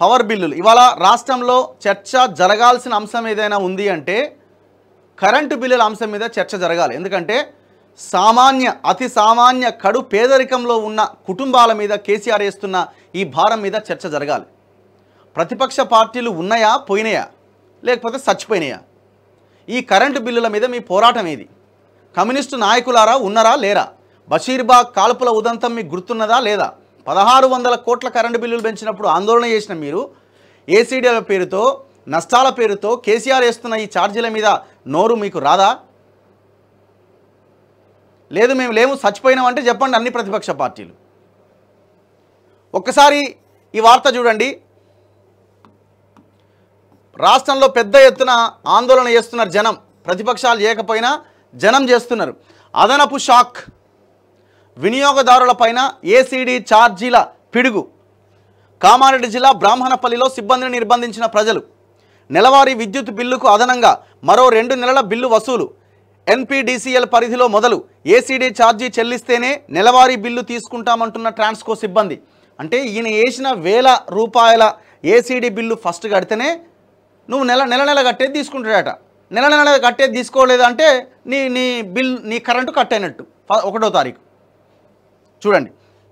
Power బిల్లులు ఇవాళ రాష్ట్రంలో చర్చ జరగాల్సిన అంశం ఏదైనా ఉంది అంటే కరెంటు బిల్లుల అంశం మీద చర్చ జరగాలి ఎందుకంటే సామాన్య అతి సామాన్య కడు పేదరికంలో ఉన్న కుటుంబాల మీద కేసీఆర్ వేస్తున్న ఈ భారం మీద చర్చ జరగాలి ప్రతిపక్ష పార్టీలు ఉన్నాయా పోయినాయా లేకపోతే చచ్చిపోయినాయా ఈ కరెంటు బిల్లుల మీద మీ పోరాటం ఏది కమ్యూనిస్టు నాయకులారా ఉన్నారా లేరా బషీర్బాగ్ కాల్పుల ఉదంతం మీకు గుర్తున్నదా లేదా పదహారు వందల కోట్ల కరెంటు బిల్లులు పెంచినప్పుడు ఆందోళన చేసిన మీరు ఏసీడీల పేరుతో నష్టాల పేరుతో కేసీఆర్ వేస్తున్న ఈ ఛార్జీల మీద నోరు మీకు రాదా లేదు మేము లేము చచ్చిపోయినామంటే చెప్పండి అన్ని ప్రతిపక్ష పార్టీలు ఒక్కసారి ఈ వార్త చూడండి రాష్ట్రంలో పెద్ద ఎత్తున ఆందోళన చేస్తున్నారు జనం ప్రతిపక్షాలు చేయకపోయినా జనం చేస్తున్నారు అదనపు షాక్ వినియోగదారులపైన ఏసీడీ ఛార్జీల పిడుగు కామారెడ్డి జిల్లా బ్రాహ్మణపల్లిలో సిబ్బందిని నిర్బంధించిన ప్రజలు నెలవారీ విద్యుత్ బిల్లుకు అదనంగా మరో రెండు నెలల బిల్లు వసూలు ఎన్పీడీసీఎల్ పరిధిలో మొదలు ఏసీడీ ఛార్జీ చెల్లిస్తేనే నెలవారీ బిల్లు తీసుకుంటామంటున్న ట్రాన్స్కో సిబ్బంది అంటే ఈయన వేసిన వేల రూపాయల ఏసీడీ బిల్లు ఫస్ట్ కడితేనే నువ్వు నెల నెల నెల కట్టేది తీసుకుంటాడట నెల నెల కట్టేది తీసుకోలేదంటే నీ నీ బిల్ నీ కరెంటు కట్ అయినట్టు ఫ- ఒకటో తారీఖు చూడండి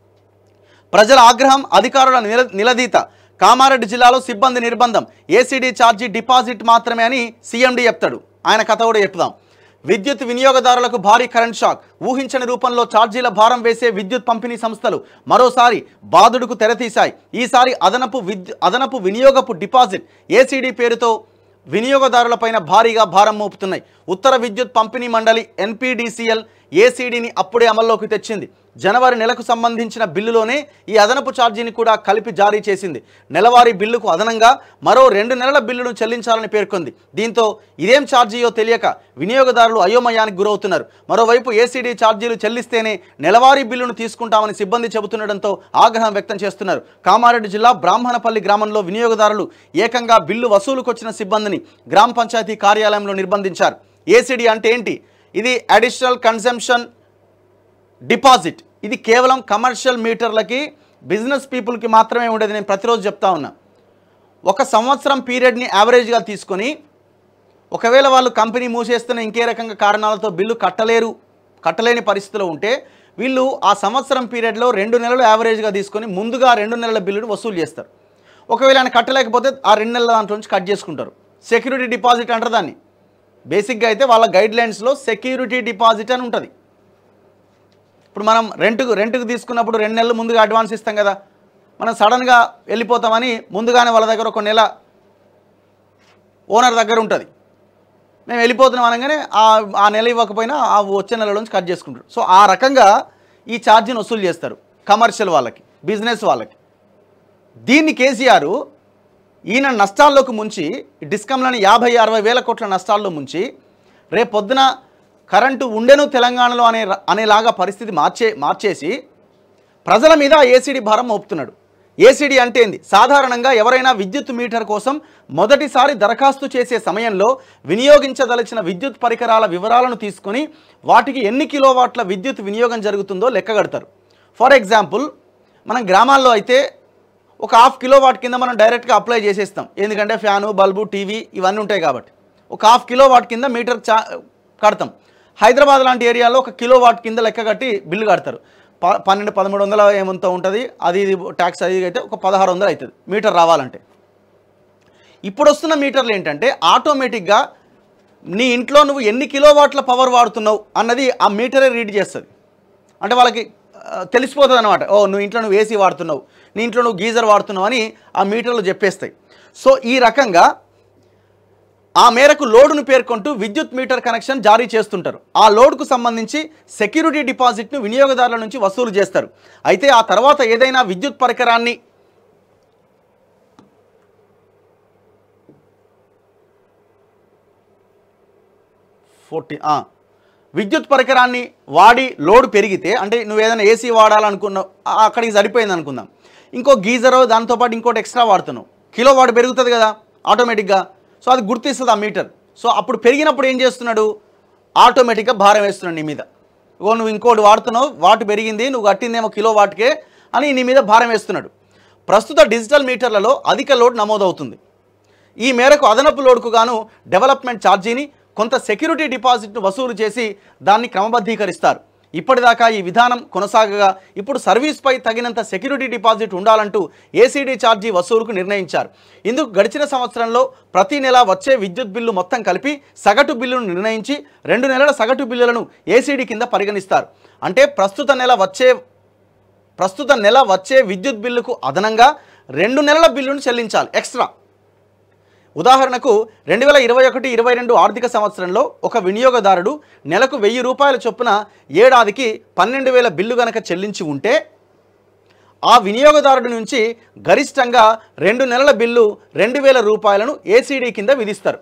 ప్రజల ఆగ్రహం అధికారుల నిల నిలదీత కామారెడ్డి జిల్లాలో సిబ్బంది నిర్బంధం ఏసీడీ ఛార్జీ డిపాజిట్ మాత్రమే అని సీఎండీ చెప్తాడు ఆయన కథ కూడా చెప్దాం విద్యుత్ వినియోగదారులకు భారీ కరెంట్ షాక్ ఊహించని రూపంలో ఛార్జీల భారం వేసే విద్యుత్ పంపిణీ సంస్థలు మరోసారి బాదుడుకు తెరతీశాయి ఈసారి అదనపు విద్యు అదనపు వినియోగపు డిపాజిట్ ఏసీడీ పేరుతో వినియోగదారులపైన భారీగా భారం మోపుతున్నాయి ఉత్తర విద్యుత్ పంపిణీ మండలి ఎన్పీడీసీఎల్ ఏసీడీని అప్పుడే అమల్లోకి తెచ్చింది జనవరి నెలకు సంబంధించిన బిల్లులోనే ఈ అదనపు ఛార్జీని కూడా కలిపి జారీ చేసింది నెలవారీ బిల్లుకు అదనంగా మరో రెండు నెలల బిల్లును చెల్లించాలని పేర్కొంది దీంతో ఇదేం ఛార్జీయో తెలియక వినియోగదారులు అయోమయానికి గురవుతున్నారు మరోవైపు ఏసీడీ ఛార్జీలు చెల్లిస్తేనే నెలవారీ బిల్లును తీసుకుంటామని సిబ్బంది చెబుతుండటంతో ఆగ్రహం వ్యక్తం చేస్తున్నారు కామారెడ్డి జిల్లా బ్రాహ్మణపల్లి గ్రామంలో వినియోగదారులు ఏకంగా బిల్లు వసూలుకొచ్చిన సిబ్బందిని గ్రామ పంచాయతీ కార్యాలయంలో నిర్బంధించారు ఏసీడీ అంటే ఏంటి ఇది అడిషనల్ కన్సంప్షన్ డిపాజిట్ ఇది కేవలం కమర్షియల్ మీటర్లకి బిజినెస్ పీపుల్కి మాత్రమే ఉండేది నేను ప్రతిరోజు చెప్తా ఉన్నా ఒక సంవత్సరం పీరియడ్ని యావరేజ్గా తీసుకొని ఒకవేళ వాళ్ళు కంపెనీ మూసేస్తున్న ఇంకే రకంగా కారణాలతో బిల్లు కట్టలేరు కట్టలేని పరిస్థితిలో ఉంటే వీళ్ళు ఆ సంవత్సరం పీరియడ్లో రెండు నెలలు యావరేజ్గా తీసుకొని ముందుగా రెండు నెలల బిల్లును వసూలు చేస్తారు ఒకవేళ ఆయన కట్టలేకపోతే ఆ రెండు నెలల దాంట్లో నుంచి కట్ చేసుకుంటారు సెక్యూరిటీ డిపాజిట్ అంటారు దాన్ని బేసిక్గా అయితే వాళ్ళ గైడ్ లైన్స్లో సెక్యూరిటీ డిపాజిట్ అని ఉంటుంది ఇప్పుడు మనం రెంట్కు రెంట్కు తీసుకున్నప్పుడు రెండు నెలలు ముందుగా అడ్వాన్స్ ఇస్తాం కదా మనం సడన్గా వెళ్ళిపోతామని ముందుగానే వాళ్ళ దగ్గర ఒక నెల ఓనర్ దగ్గర ఉంటుంది మేము వెళ్ళిపోతున్నాం అనగానే ఆ ఆ నెల ఇవ్వకపోయినా ఆ వచ్చే నెల నుంచి కట్ చేసుకుంటారు సో ఆ రకంగా ఈ ఛార్జీని వసూలు చేస్తారు కమర్షియల్ వాళ్ళకి బిజినెస్ వాళ్ళకి దీన్ని కేసీఆర్ ఈయన నష్టాల్లోకి ముంచి డిస్కంలని యాభై అరవై వేల కోట్ల నష్టాల్లో ముంచి రేపు పొద్దున కరెంటు ఉండెను తెలంగాణలో అనే అనేలాగా పరిస్థితి మార్చే మార్చేసి ప్రజల మీద ఏసీడీ భారం మోపుతున్నాడు ఏసీడీ అంటే ఏంది సాధారణంగా ఎవరైనా విద్యుత్ మీటర్ కోసం మొదటిసారి దరఖాస్తు చేసే సమయంలో వినియోగించదలిచిన విద్యుత్ పరికరాల వివరాలను తీసుకొని వాటికి ఎన్ని కిలోవాట్ల విద్యుత్ వినియోగం జరుగుతుందో లెక్కగడతారు ఫర్ ఎగ్జాంపుల్ మనం గ్రామాల్లో అయితే ఒక హాఫ్ కిలో వాట్ కింద మనం డైరెక్ట్గా అప్లై చేసేస్తాం ఎందుకంటే ఫ్యాను బల్బు టీవీ ఇవన్నీ ఉంటాయి కాబట్టి ఒక హాఫ్ కిలో వాట్ కింద మీటర్ చా కడతాం హైదరాబాద్ లాంటి ఏరియాలో ఒక కిలో వాట్ కింద లెక్క కట్టి బిల్లు కడతారు ప పన్నెండు పదమూడు వందల ఏమంత ఉంటుంది అది ఇది ట్యాక్స్ అది ఇది అయితే ఒక పదహారు వందలు అవుతుంది మీటర్ రావాలంటే ఇప్పుడు వస్తున్న మీటర్లు ఏంటంటే ఆటోమేటిక్గా నీ ఇంట్లో నువ్వు ఎన్ని కిలోవాట్ల పవర్ వాడుతున్నావు అన్నది ఆ మీటరే రీడ్ చేస్తుంది అంటే వాళ్ళకి ఆ, తెలిసిపోతుంది అనమాట ఓ నువ్వు ఇంట్లో నువ్వు ఏసీ వాడుతున్నావు నీ ఇంట్లో నువ్వు గీజర్ వాడుతున్నావు అని ఆ మీటర్లు చెప్పేస్తాయి సో ఈ రకంగా ఆ మేరకు లోడును పేర్కొంటూ విద్యుత్ మీటర్ కనెక్షన్ జారీ చేస్తుంటారు ఆ లోడ్కు సంబంధించి సెక్యూరిటీ డిపాజిట్ను వినియోగదారుల నుంచి వసూలు చేస్తారు అయితే ఆ తర్వాత ఏదైనా విద్యుత్ పరికరాన్ని ఫోర్టీ విద్యుత్ పరికరాన్ని వాడి లోడ్ పెరిగితే అంటే నువ్వు ఏదైనా ఏసీ వాడాలనుకున్నావు ఆ, అక్కడికి సరిపోయింది అనుకుందాం ఇంకో గీజరో దాంతోపాటు ఇంకోటి ఎక్స్ట్రా వాడుతున్నావు కిలో వాడు పెరుగుతుంది కదా ఆటోమేటిక్గా సో అది గుర్తిస్తుంది ఆ మీటర్ సో అప్పుడు పెరిగినప్పుడు ఏం చేస్తున్నాడు ఆటోమేటిక్గా భారం వేస్తున్నాడు నీ మీద ఓ నువ్వు ఇంకోటి వాడుతున్నావు వాటు పెరిగింది నువ్వు కట్టిందేమో కిలో వాటికే అని నీ మీద భారం వేస్తున్నాడు ప్రస్తుత డిజిటల్ మీటర్లలో అధిక లోడ్ నమోదవుతుంది ఈ మేరకు అదనపు లోడ్కు గాను డెవలప్మెంట్ ఛార్జీని కొంత సెక్యూరిటీ డిపాజిట్ను వసూలు చేసి దాన్ని క్రమబద్ధీకరిస్తారు ఇప్పటిదాకా ఈ విధానం కొనసాగగా ఇప్పుడు సర్వీస్పై తగినంత సెక్యూరిటీ డిపాజిట్ ఉండాలంటూ ఏసీడీ ఛార్జీ వసూలుకు నిర్ణయించారు ఇందుకు గడిచిన సంవత్సరంలో ప్రతి నెల వచ్చే విద్యుత్ బిల్లు మొత్తం కలిపి సగటు బిల్లును నిర్ణయించి రెండు నెలల సగటు బిల్లులను ఏసీడీ కింద పరిగణిస్తారు అంటే ప్రస్తుత నెల వచ్చే ప్రస్తుత నెల వచ్చే విద్యుత్ బిల్లుకు అదనంగా రెండు నెలల బిల్లును చెల్లించాలి ఎక్స్ట్రా ఉదాహరణకు రెండు వేల ఇరవై ఒకటి ఇరవై రెండు ఆర్థిక సంవత్సరంలో ఒక వినియోగదారుడు నెలకు వెయ్యి రూపాయల చొప్పున ఏడాదికి పన్నెండు వేల బిల్లు గనక చెల్లించి ఉంటే ఆ వినియోగదారుడి నుంచి గరిష్టంగా రెండు నెలల బిల్లు రెండు వేల రూపాయలను ఏసీడీ కింద విధిస్తారు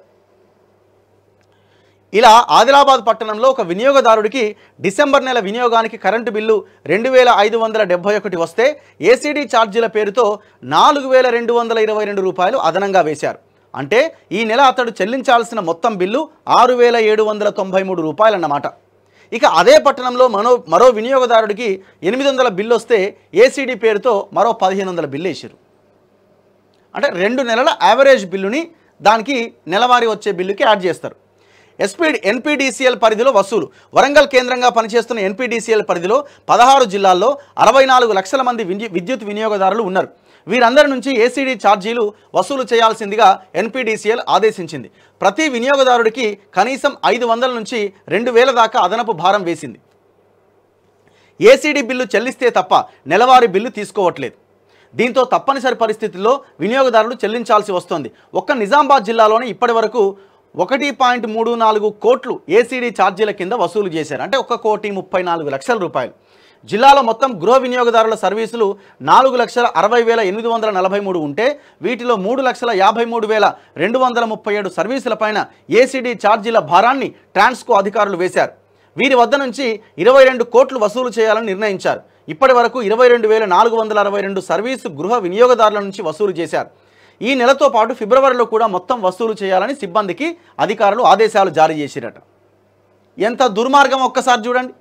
ఇలా ఆదిలాబాద్ పట్టణంలో ఒక వినియోగదారుడికి డిసెంబర్ నెల వినియోగానికి కరెంటు బిల్లు రెండు వేల ఐదు వందల డెబ్బై ఒకటి వస్తే ఏసీడీ ఛార్జీల పేరుతో నాలుగు వేల రెండు వందల ఇరవై రెండు రూపాయలు అదనంగా వేశారు అంటే ఈ నెల అతడు చెల్లించాల్సిన మొత్తం బిల్లు ఆరు వేల ఏడు వందల తొంభై మూడు రూపాయలన్నమాట ఇక అదే పట్టణంలో మరో మరో వినియోగదారుడికి ఎనిమిది వందల బిల్లు వస్తే ఏసీడీ పేరుతో మరో పదిహేను వందల బిల్లు వేసారు అంటే రెండు నెలల యావరేజ్ బిల్లుని దానికి నెలవారీ వచ్చే బిల్లుకి యాడ్ చేస్తారు ఎస్పీ ఎన్పీడీసీఎల్ పరిధిలో వసూలు వరంగల్ కేంద్రంగా పనిచేస్తున్న ఎన్పీడీసీఎల్ పరిధిలో పదహారు జిల్లాల్లో అరవై నాలుగు లక్షల మంది విద్యు- విద్యుత్ వినియోగదారులు ఉన్నారు వీరందరి నుంచి ఏసీడీ ఛార్జీలు వసూలు చేయాల్సిందిగా ఎన్పీడీసీఎల్ ఆదేశించింది ప్రతి వినియోగదారుడికి కనీసం ఐదు వందల నుంచి రెండు వేల దాకా అదనపు భారం వేసింది ఏసీడీ బిల్లు చెల్లిస్తే తప్ప నెలవారీ బిల్లు తీసుకోవట్లేదు దీంతో తప్పనిసరి పరిస్థితుల్లో వినియోగదారులు చెల్లించాల్సి వస్తోంది ఒక్క నిజామాబాద్ జిల్లాలోనే ఇప్పటి వరకు ఒకటి పాయింట్ మూడు నాలుగు కోట్లు ఏసీడీ ఛార్జీల కింద వసూలు చేశారు అంటే ఒక కోటి ముప్పై నాలుగు లక్షల రూపాయలు జిల్లాలో మొత్తం గృహ వినియోగదారుల సర్వీసులు నాలుగు లక్షల అరవై వేల ఎనిమిది వందల నలభై మూడు ఉంటే వీటిలో మూడు లక్షల యాభై మూడు వేల రెండు వందల ముప్పై ఏడు సర్వీసులపైన ఏసీడీ ఛార్జీల భారాన్ని ట్రాన్స్కో అధికారులు వేశారు వీరి వద్ద నుంచి ఇరవై రెండు కోట్లు వసూలు చేయాలని నిర్ణయించారు ఇప్పటి వరకు ఇరవై రెండు వేల నాలుగు వందల అరవై రెండు సర్వీసు గృహ వినియోగదారుల నుంచి వసూలు చేశారు ఈ నెలతో పాటు ఫిబ్రవరిలో కూడా మొత్తం వసూలు చేయాలని సిబ్బందికి అధికారులు ఆదేశాలు జారీ చేసిరట ఎంత దుర్మార్గం ఒక్కసారి చూడండి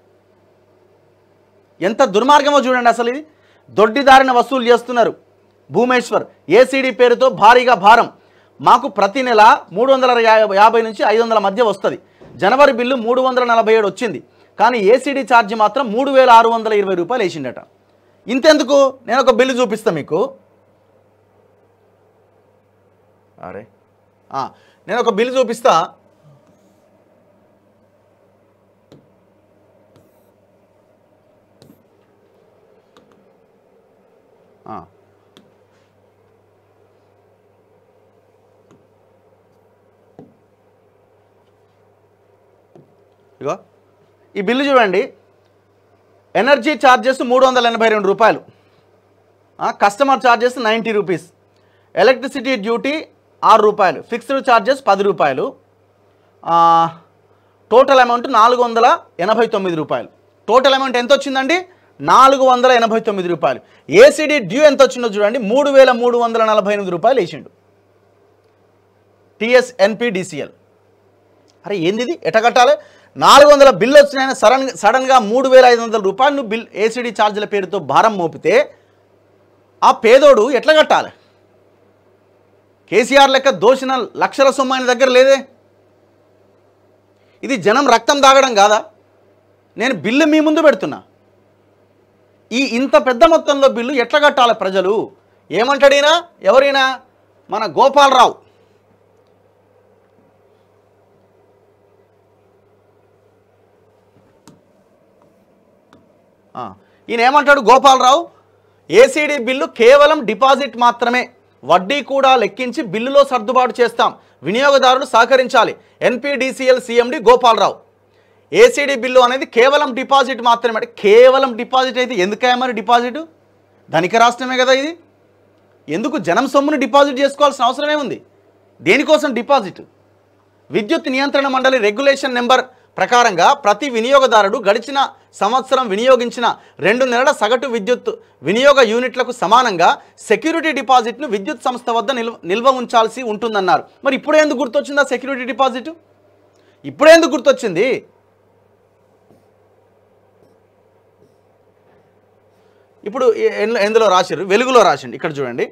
ఎంత దుర్మార్గమో చూడండి అసలు ఇది దొడ్డిదారిన వసూలు చేస్తున్నారు భూమేశ్వర్ ఏసీడీ పేరుతో భారీగా భారం మాకు ప్రతి నెల మూడు వందల యా- యాభై నుంచి ఐదు వందల మధ్య వస్తుంది జనవరి బిల్లు మూడు వందల నలభై ఏడు వచ్చింది కానీ ఏసీడీ ఛార్జ్ మాత్రం మూడు వేల ఆరు వందల ఇరవై రూపాయలు వేసిండట ఇంతెందుకు నేను ఒక బిల్లు చూపిస్తా మీకు అరే ఆ, నేను ఒక బిల్లు చూపిస్తా ఆ. ఇగో ఈ బిల్లు చూడండి ఎనర్జీ ఛార్జెస్ మూడు వందల ఎనభై రెండు రూపాయలు ఆ, customer charges ninety rupees electricity duty ఆరు రూపాయలు ఫిక్స్డ్ ఛార్జెస్ పది రూపాయలు ఆ, టోటల్ అమౌంట్ నాలుగు వందల ఎనభై తొమ్మిది రూపాయలు టోటల్ అమౌంట్ ఎంత వచ్చిందండి నాలుగు వందల ఎనభై తొమ్మిది రూపాయలు ఏసీడీ డ్యూ ఎంత వచ్చిందో చూడండి మూడు వేల మూడు వందల నలభై ఎనిమిది రూపాయలు వేసిండు టిఎస్ ఎన్పిడిసిఎల్ అరే ఏంది ఇది ఎట కట్టాలి నాలుగు వందల బిల్లు వచ్చినాయని సడన్ సడన్గా మూడు వేల ఐదు వందల రూపాయలు నువ్వు బిల్ ఏసీడీ ఛార్జీల పేరుతో భారం మోపితే ఆ పేదోడు ఎట్లా కట్టాలి కేసీఆర్ లెక్క దోషిన లక్షల సొమ్ము ఆయన దగ్గర లేదే ఇది జనం రక్తం దాగడం కాదా నేను బిల్లు మీ ముందు పెడుతున్నా ఈ ఇంత పెద్ద మొత్తంలో బిల్లు ఎట్లా కట్టాలి ప్రజలు ఏమంటాడైనా ఎవరైనా మన గోపాలరావు ఆ, ఈయన ఏమంటాడు గోపాలరావు ఏసీడీ బిల్లు కేవలం డిపాజిట్ మాత్రమే వడ్డీ కూడా లెక్కించి బిల్లులో సర్దుబాటు చేస్తాం వినియోగదారులు సహకరించాలి NPDCL CMD Gopalarao ACD bill అనేది కేవలం డిపాజిట్ మాత్రమే అంటే కేవలం డిపాజిట్ అయితే ఎందుకయ్యా మరి డిపాజిట్ ధనిక రాష్ట్రమే కదా ఇది ఎందుకు జనం సొమ్మును డిపాజిట్ చేసుకోవాల్సిన అవసరమే ఉంది దేనికోసం డిపాజిట్ విద్యుత్ నియంత్రణ మండలి రెగ్యులేషన్ నెంబర్ ప్రకారంగా ప్రతి వినియోగదారుడు గడిచిన సంవత్సరం వినియోగించిన రెండు నెలల సగటు విద్యుత్ వినియోగ యూనిట్లకు సమానంగా సెక్యూరిటీ డిపాజిట్ను విద్యుత్ సంస్థ వద్ద నిల్వ నిల్వ ఉంచాల్సి ఉంటుందన్నారు మరి ఇప్పుడే ఎందుకు గుర్తొచ్చింది ఆ సెక్యూరిటీ డిపాజిట్ ఇప్పుడే ఎందుకు గుర్తొచ్చింది ఇప్పుడు ఎ- ఎందు- ఎందులో రాసిర్రు వెలుగులో రాసిండు ఇక్కడ చూడండి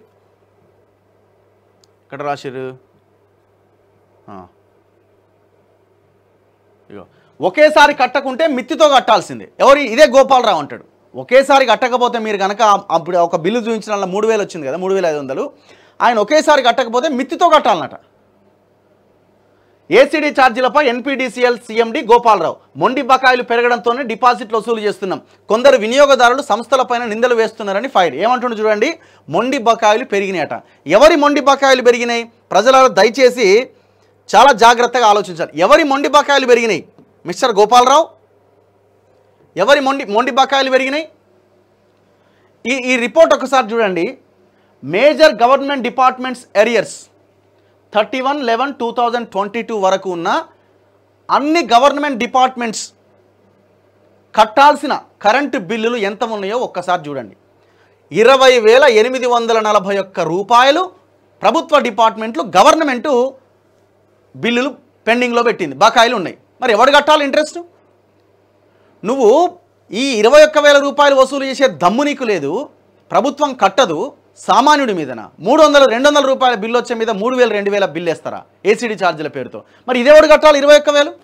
ఇక్కడ రాసిర్రు ఆ. ఇగో ఒకేసారి కట్టకుంటే మిత్తితో కట్టాల్సిందే ఎవరి ఇదే గోపాలరావు అంటాడు ఒకేసారి కట్టకపోతే మీరు కనుక అప్పుడు ఒక బిల్లు చూపించిన దాంట్లో మూడు వేలు వచ్చింది కదా మూడు వేల ఐదు వందలు ఆయన ఒకేసారి కట్టకపోతే మిత్తితో కట్టాలన్నట ఏసీడీ ఛార్జీలపై ఎన్పీడీసీఎల్ సీఎండీ గోపాలరావు మొండి బకాయిలు పెరగడంతోనే డిపాజిట్లు వసూలు చేస్తున్నాం కొందరు వినియోగదారులు సంస్థలపైన నిందలు వేస్తున్నారని ఫైర్ ఏమంటుండే చూడండి మొండి బకాయిలు పెరిగినాయట ఎవరి మొండి బకాయిలు పెరిగినాయి ప్రజలలో దయచేసి చాలా జాగ్రత్తగా ఆలోచించాలి ఎవరి మొండి బకాయిలు పెరిగినాయి మిస్టర్ గోపాలరావు ఎవరి మొండి మొండి బకాయిలు పెరిగినాయి ఈ ఈ రిపోర్ట్ ఒకసారి చూడండి major government departments arrears thirty one eleven two thousand twenty two వరకు ఉన్న అన్ని గవర్నమెంట్ డిపార్ట్మెంట్స్ కట్టాల్సిన కరెంటు బిల్లులు ఎంత ఉన్నాయో ఒక్కసారి చూడండి ఇరవై వేల ఎనిమిది వందల నలభై ఒక్క రూపాయలు ప్రభుత్వ డిపార్ట్మెంట్లు గవర్నమెంటు బిల్లులు పెండింగ్లో పెట్టింది బకాయిలు ఉన్నాయి మరి ఎవడు కట్టాలి ఇంట్రెస్ట్ నువ్వు ఈ ఇరవై ఒక్క వేల రూపాయలు వసూలు చేసే దమ్ము నీకు లేదు ప్రభుత్వం కట్టదు సామాన్యుడి మీదన మూడు వందలు రెండు వందల రూపాయల బిల్లు వచ్చే మీద మూడు వేలు రెండు వేల బిల్లు వేస్తారా ఏసీడీ ఛార్జీల పేరుతో మరి ఇదేవాడు కట్టాలి ఇరవై ఒక్క వేలు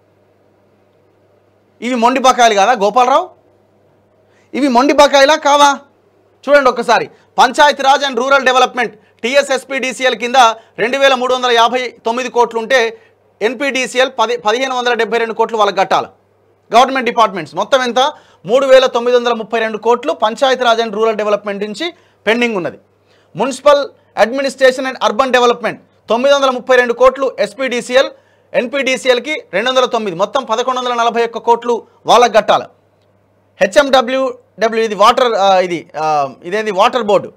ఇవి మొండి బకాయిలు కాదా గోపాలరావు ఇవి మొండి బకాయిలా కావా చూడండి ఒక్కసారి Panchayati Raj and rural development TSSPDCL కింద రెండు వేల మూడు వందల యాభై తొమ్మిది కోట్లు ఉంటే ఎన్పీడీసీఎల్ పది పదిహేను వందల డెబ్బై రెండు కోట్లు వాళ్ళకి కట్టాలి గవర్నమెంట్ డిపార్ట్మెంట్స్ మొత్తం ఎంత మూడు వేల తొమ్మిది వందల ముప్పై రెండు కోట్లు పంచాయతీరాజ్ అండ్ రూరల్ డెవలప్మెంట్ నుంచి పెండింగ్ ఉన్నది municipal administration and urban development తొమ్మిది వందల ముప్పై రెండు కోట్లు ఎస్పీడీసీఎల్ ఎన్పీడీసీఎల్కి రెండు వందల తొమ్మిది మొత్తం పదకొండు వందల నలభై ఒక్క కోట్లు వాళ్ళకి కట్టాలి హెచ్ఎండబ్ల్యూ డబ్ల్యూ ఇది వాటర్ ఆ, ఇది ఆ, ఇదేంది వాటర్ బోర్డు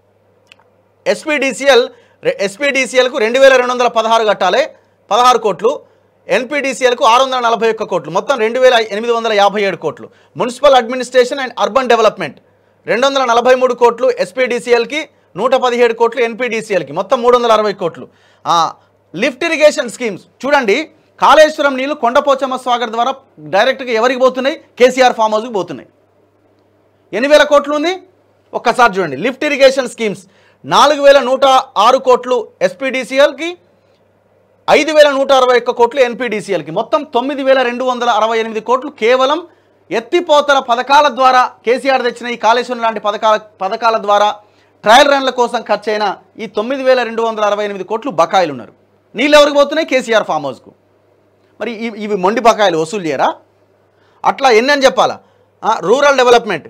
ఎస్పీడీసీఎల్ ఎస్పీడీసీఎల్కు రెండు వేల రెండు వందల పదహారు కట్టాలి పదహారు కోట్లు ఎన్పీడీసీఎల్కు ఆరు వందల నలభై ఒక్క కోట్లు మొత్తం రెండు వేల ఎనిమిది వందల యాభై ఏడు కోట్లు municipal administration and urban development రెండు వందల నలభై మూడు కోట్లు ఎస్పీడీసీఎల్కి నూట పదిహేడు కోట్లు ఎన్పీడీసీఎల్కి మొత్తం మూడు వందల అరవై కోట్లు ఆ, లిఫ్ట్ ఇరిగేషన్ స్కీమ్స్ చూడండి కాళేశ్వరం నీళ్లు కొండపోచమ్మ స్వాగర్ ద్వారా డైరెక్ట్గా ఎవరికి పోతున్నాయి కేసీఆర్ ఫామ్ హౌస్కి పోతున్నాయి ఎన్ని వేల కోట్లు ఉంది ఒక్కసారి చూడండి లిఫ్ట్ ఇరిగేషన్ స్కీమ్స్ నాలుగు వేల నూట ఆరు కోట్లు ఎస్పీడీసీఎల్కి ఐదు వేల నూట అరవై ఒక్క కోట్లు ఎన్పీడీసీఎల్కి మొత్తం తొమ్మిది వేల రెండు వందల అరవై ఎనిమిది కోట్లు కేవలం ఎత్తిపోతల పథకాల ద్వారా కేసీఆర్ తెచ్చిన ఈ కాళేశ్వరం లాంటి పథకాల పథకాల ద్వారా ట్రయల్ రన్ల కోసం ఖర్చైన ఈ తొమ్మిది వేల రెండు వందల అరవై ఎనిమిది కోట్లు బకాయిలు ఉన్నారు నీళ్ళు ఎవరికి పోతున్నాయి కేసీఆర్ ఫామ్ హౌస్కు మరి ఇవి ఇవి మొండి బకాయిలు వసూలు చేయరా అట్లా ఎన్ని అని చెప్పాలా ఆ, rural development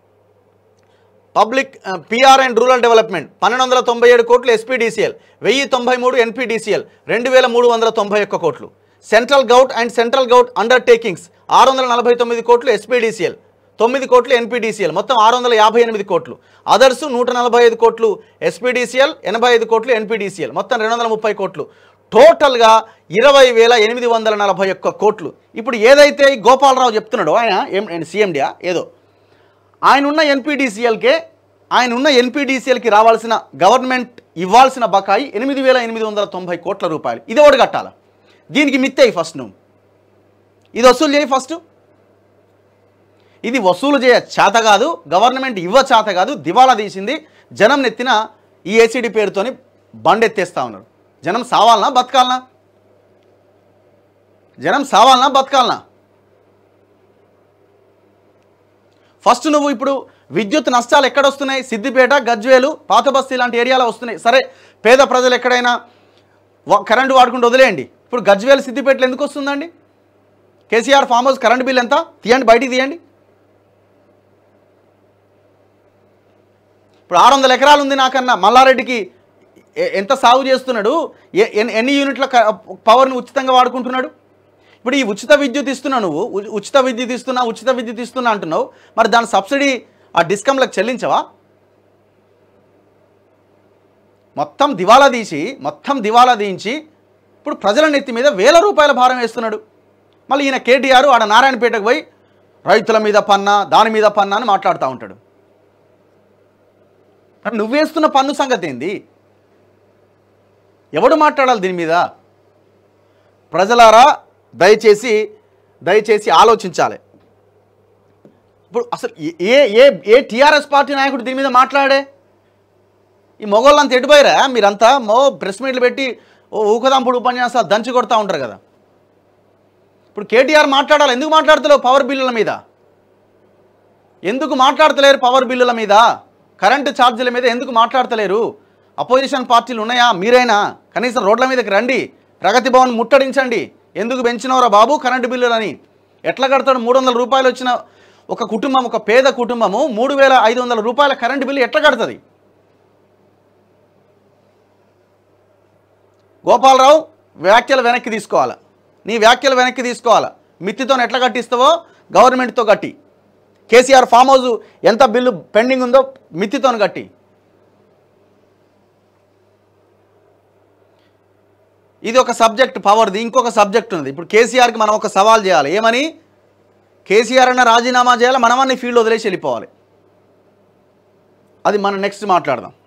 public PR and rural development పన్నెండు వందల తొంభై ఏడు కోట్లు ఎస్పీడీసీఎల్ వెయ్యి తొంభై మూడు ఎన్పీడీసీఎల్ రెండు వేల మూడు వందల తొంభై ఒక్క కోట్లు central govt and central govt undertakings ఆరు వందల నలభై తొమ్మిది కోట్లు ఎస్పీడీసీఎల్ తొమ్మిది కోట్లు ఎన్పీడీసీఎల్ మొత్తం ఆరు వందల యాభై ఎనిమిది కోట్లు అదర్స్ నూట నలభై ఐదు కోట్లు ఎస్పీడీసీఎల్ ఎనభై ఐదు కోట్లు ఎన్పీడీసీఎల్ మొత్తం రెండు వందల ముప్పై కోట్లు టోటల్గా ఇరవై వేల ఎనిమిది వందల నలభై ఒక్క కోట్లు ఇప్పుడు ఏదైతే ఈ గోపాలరావు చెప్తున్నాడో ఆయన ఏం సీఎండియా ఏదో ఆయన ఉన్న ఎన్పీడీసీఎల్కే ఆయన ఉన్న ఎన్పీడీసీఎల్కి రావాల్సిన గవర్నమెంట్ ఇవ్వాల్సిన బకాయి ఎనిమిది వేల ఎనిమిది వందల తొంభై కోట్ల రూపాయలు ఇది ఒకటి కట్టాల దీనికి మిత్తేయి ఫస్ట్ నువ్వు ఇది వసూలు చేయి ఫస్ట్ ఇది వసూలు చేయ చేత కాదు గవర్నమెంట్ ఇవ్వ చేత కాదు దివాలా తీసింది జనం నెత్తిన ఈ ఏసీడీ పేరుతోని బండెత్తేస్తా ఉన్నారు జనం సావాలనా బతకాలనా జనం సావాలనా బతకాలనా ఫస్ట్ నువ్వు ఇప్పుడు విద్యుత్ నష్టాలు ఎక్కడ వస్తున్నాయి సిద్దిపేట గజ్వేలు పాత బస్తీ లాంటి ఏరియాలో వస్తున్నాయి సరే పేద ప్రజలు ఎక్కడైనా వ- కరెంటు వాడుకుంటూ వదిలేయండి ఇప్పుడు గజ్వేలు సిద్దిపేటలో ఎందుకు వస్తుందండి KCR farm house current bill ఎంత తీయండి బయటికి తీయండి ఇప్పుడు ఆరు వందల ఎకరాలు ఉంది నాకన్నా మల్లారెడ్డికి ఎ- ఎంత సాగు చేస్తున్నాడు ఎ- ఎన్ని- ఎన్ని యూనిట్ల క- పవర్ని ఉచితంగా వాడుకుంటున్నాడు ఇప్పుడు ఈ ఉచిత విద్యుత్ ఇస్తున్నా నువ్వు ఉ- ఉచిత విద్యుత్ ఇస్తున్నా ఉచిత విద్యుత్ ఇస్తున్నా అంటున్నావు మరి దాని సబ్సిడీ ఆ డిస్కమ్లకు చెల్లించవా మొత్తం దివాలా తీసి మొత్తం దివాలా తీయించి ఇప్పుడు ప్రజల నెత్తి మీద వేల రూపాయల భారం వేస్తున్నాడు మళ్ళీ ఈయన కేటీఆర్ ఆడ నారాయణపేటకు పోయి రైతుల మీద పన్నా దాని మీద పన్నా అని మాట్లాడుతూ ఉంటాడు మరి నువ్వేస్తున్న పన్ను సంగతి ఏంది ఎవడు మాట్లాడాలి దీని మీద ప్రజలారా దయచేసి దయచేసి ఆలోచించాలి ఇప్పుడు అసలు ఏ- ఏ ఏ ఏ టీఆర్ఎస్ పార్టీ నాయకుడు దీని మీద మాట్లాడే ఈ మొగోళ్ళంతా ఎటుపోయారా మీరంతా మో ప్రెస్ మీట్లు పెట్టి ఓ ఊకదాంపుడు ఉపన్యాసాలు దంచి కొడతా ఉంటారు కదా ఇప్పుడు కేటీఆర్ మాట్లాడాలి ఎందుకు మాట్లాడతలేవు పవర్ బిల్లుల మీద ఎందుకు మాట్లాడతలేరు పవర్ బిల్లుల మీద కరెంటు ఛార్జీల మీద ఎందుకు మాట్లాడతలేరు అపోజిషన్ పార్టీలు ఉన్నాయా మీరైనా కనీసం రోడ్ల మీదకి రండి ప్రగతి భవన్ ముట్టడించండి ఎందుకు పెంచినవరా బాబు కరెంటు బిల్లులని ఎట్లా కడతాడు మూడు వందల రూపాయలు వచ్చిన ఒక కుటుంబం ఒక పేద కుటుంబము మూడు వేల ఐదు వందల రూపాయల కరెంటు బిల్లు ఎట్లా కడుతుంది గోపాలరావు వ్యాఖ్యలు వెనక్కి తీసుకోవాలా నీ వ్యాఖ్యలు వెనక్కి తీసుకోవాలా మిత్తితో ఎట్లా కట్టిస్తావో గవర్నమెంట్తో కట్టి కేసీఆర్ ఫామ్ హౌస్ ఎంత బిల్లు పెండింగ్ ఉందో మిత్తితో కట్టి ఇది ఒక సబ్జెక్ట్ పవర్ది ఇంకొక సబ్జెక్ట్ ఉంది ఇప్పుడు కేసీఆర్కి మనం ఒక సవాల్ చేయాలి ఏమని కేసీఆర్ అన్న రాజీనామా చేయాలి మనమన్నీ ఫీల్డ్ వదిలేసి వెళ్ళిపోవాలి అది మనం నెక్స్ట్ మాట్లాడదాం